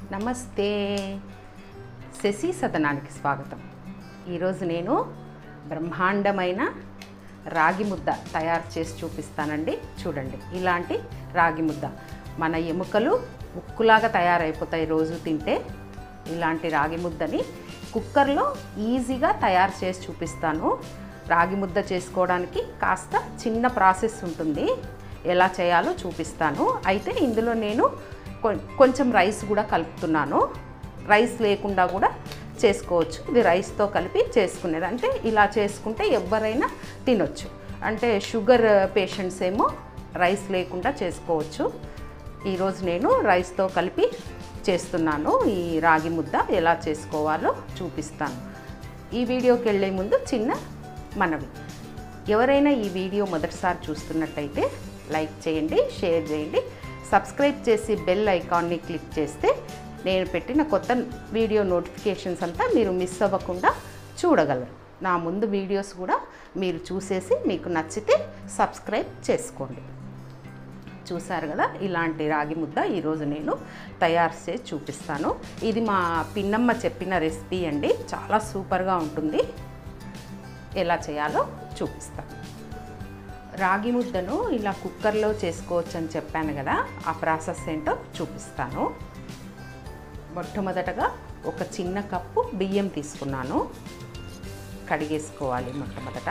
నమస్తే శశి సదనానికి స్వాగతం ఈరోజు నేను బ్రహ్మాండమైన రాగి ముద్ద తయారు చేసి చూపిస్తానండి చూడండి ఇలాంటి రాగి ముద్ద మన ఎముకలు ఉక్కులాగా తయారైపోతాయి రోజు తింటే ఇలాంటి రాగి ముద్దని కుక్కర్లో ఈజీగా తయారు చేసి చూపిస్తాను రాగి ముద్ద చేసుకోవడానికి కాస్త చిన్న ప్రాసెస్ ఉంటుంది ఎలా చేయాలో చూపిస్తాను అయితే ఇందులో నేను కొ- కొంచెం రైస్ కూడా కలుపుతున్నాను రైస్ లేకుండా కూడా చేసుకోవచ్చు ఇది రైస్తో కలిపి చేసుకునేది అంటే ఇలా చేసుకుంటే ఎవరైనా తినొచ్చు అంటే షుగర్ పేషెంట్స్ ఏమో రైస్ లేకుండా చేసుకోవచ్చు ఈరోజు నేను రైస్తో కలిపి చేస్తున్నాను ఈ రాగి ముద్ద ఎలా చేసుకోవాలో చూపిస్తాను ఈ వీడియోకి వెళ్ళే ముందు చిన్న మనవి ఎవరైనా ఈ వీడియో మొదటిసారి చూస్తున్నట్టయితే లైక్ చేయండి షేర్ చేయండి సబ్స్క్రైబ్ చేసి బెల్ ఐకాన్ని క్లిక్ చేస్తే నేను పెట్టిన కొత్త వీడియో నోటిఫికేషన్స్ అంతా మీరు మిస్ అవ్వకుండా చూడగలరు నా ముందు వీడియోస్ కూడా మీరు చూసేసి మీకు నచ్చితే సబ్స్క్రైబ్ చేసుకోండి చూసారు కదా ఇలాంటి రాగి ముద్ద ఈరోజు నేను తయారు చేసి చూపిస్తాను ఇది మా పిన్నమ్మ చెప్పిన రెసిపీ అండి చాలా సూపర్గా ఉంటుంది ఎలా చేయాలో చూపిస్తాను రాగి ముద్దను ఇలా కుక్కర్లో చేసుకోవచ్చు అని చెప్పాను కదా ఆ ప్రాసెస్ ఏంటో చూపిస్తాను మొట్టమొదటగా ఒక చిన్న కప్పు బియ్యం తీసుకున్నాను కడిగేసుకోవాలి మొట్టమొదట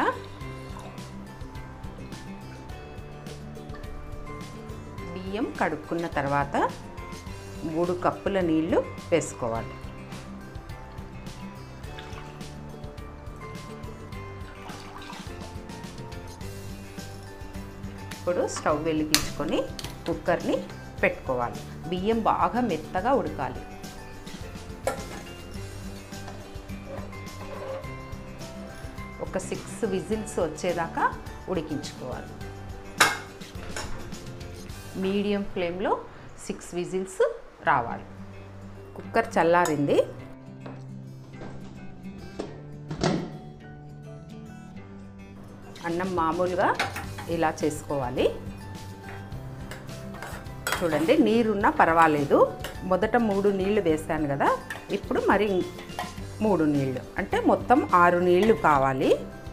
బియ్యం కడుక్కున్న తర్వాత మూడు కప్పుల నీళ్లు వేసుకోవాలి ఇప్పుడు స్టవ్ వెలిగించుకొని కుక్కర్ని పెట్టుకోవాలి బియ్యం బాగా మెత్తగా ఉడకాలి ఒక సిక్స్ విజిల్స్ వచ్చేదాకా ఉడికించుకోవాలి మీడియం ఫ్లేమ్లో సిక్స్ విజిల్స్ రావాలి కుక్కర్ చల్లారింది అన్నం మామూలుగా ఇలా చేసుకోవాలి చూడండి నీరున్నా పర్వాలేదు మొదట మూడు నీళ్లు వేసాను కదా ఇప్పుడు మరి మూడు నీళ్లు అంటే మొత్తం ఆరు నీళ్లు కావాలి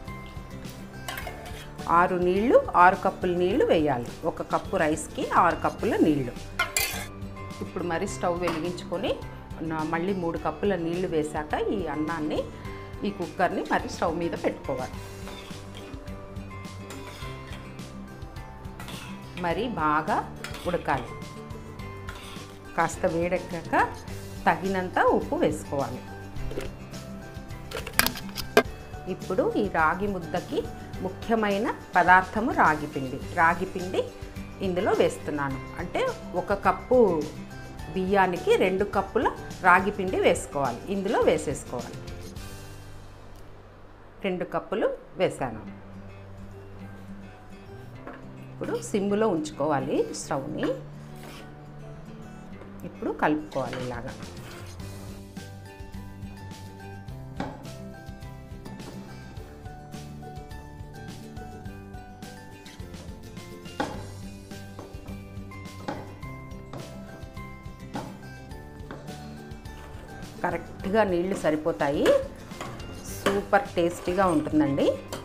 ఆరు నీళ్లు ఆరు కప్పుల నీళ్లు వేయాలి ఒక కప్పు రైస్కి ఆరు కప్పుల నీళ్లు ఇప్పుడు మరి స్టవ్ వెలిగించుకొని నా- మళ్ళీ మూడు కప్పుల నీళ్లు వేశాక ఈ అన్నాన్ని ఈ కుక్కర్ని మరి స్టవ్ మీద పెట్టుకోవాలి మరి బాగా ఉడకాలి కాస్త వేడెక్కాక తగినంత ఉప్పు వేసుకోవాలి ఇప్పుడు ఈ రాగి ముద్దకి ముఖ్యమైన పదార్థము రాగి పిండి రాగి పిండి ఇందులో వేస్తున్నాను అంటే ఒక కప్పు బియ్యానికి రెండు కప్పుల రాగి పిండి వేసుకోవాలి ఇందులో వేసేసుకోవాలి రెండు కప్పులు వేసాను ఇప్పుడు సిమ్ములో ఉంచుకోవాలి స్టవ్ని ఇప్పుడు కలుపుకోవాలి ఇలాగా కరెక్ట్గా నీళ్లు సరిపోతాయి సూపర్ టేస్టీగా ఉంటుందండి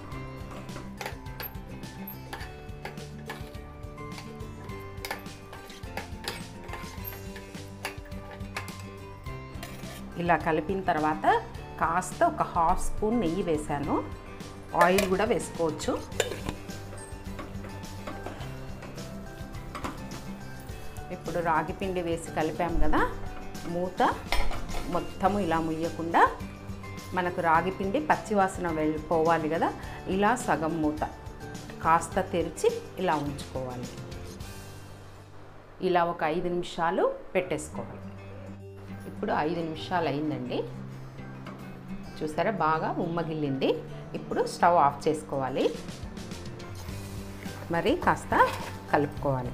ఇలా కలిపిన తర్వాత కాస్త ఒక హాఫ్ స్పూన్ నెయ్యి వేశాను ఆయిల్ కూడా వేసుకోవచ్చు ఇప్పుడు రాగి పిండి వేసి కలిపాం కదా మూత మొత్తము ఇలా ముయ్యకుండా మనకు రాగి పిండి పచ్చివాసన వెళ్ళిపోవాలి కదా ఇలా సగం మూత కాస్త తెరిచి ఇలా ఉంచుకోవాలి ఇలా ఒక ఐదు నిమిషాలు పెట్టేసుకోవాలి ఇప్పుడు ఐదు నిమిషాలు అయిందండి చూసారా బాగా ఉమ్మగిల్లింది ఇప్పుడు స్టవ్ ఆఫ్ చేసుకోవాలి మరి కాస్త కలుపుకోవాలి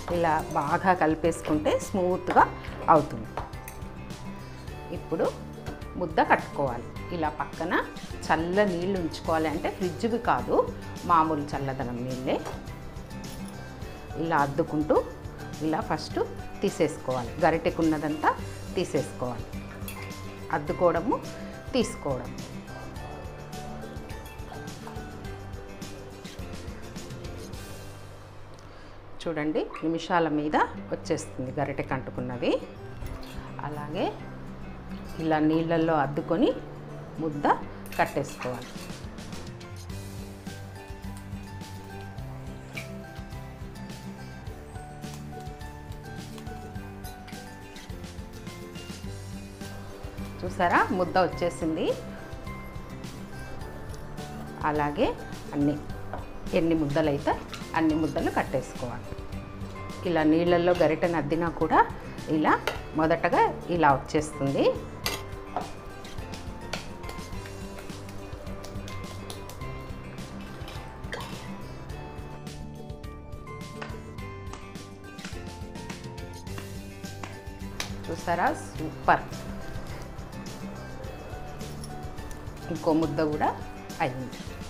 ఇలా బాగా కలిపేసుకుంటే స్మూత్గా అవుతుంది ఇప్పుడు ముద్ద కట్టుకోవాలి ఇలా పక్కన చల్ల నీళ్ళు ఉంచుకోవాలి అంటే ఫ్రిడ్జ్వి కాదు మామూలు చల్లదనం నీళ్ళే ఇలా అద్దుకుంటూ ఇలా ఫస్ట్ తీసేసుకోవాలి గరిటెకున్నదంతా తీసేసుకోవాలి అద్దుకోవడము తీసుకోవడం చూడండి నిమిషాల మీద వచ్చేస్తుంది గరిటెకి అంటుకున్నది అలాగే ఇలా నీళ్ళల్లో అద్దుకొని ముద్ద కట్టేసుకోవాలి చూసారా ముద్ద వచ్చేసింది అలాగే అన్ని ఎన్ని ముద్దలు అయితే అన్ని ముద్దలు కట్టేసుకోవాలి ఇలా నీళ్ళల్లో గరిటెని అద్దినా కూడా ఇలా మొదటగా ఇలా వచ్చేస్తుంది చూసారా సూపర్ ఇంకో ముద్ద కూడా అయింది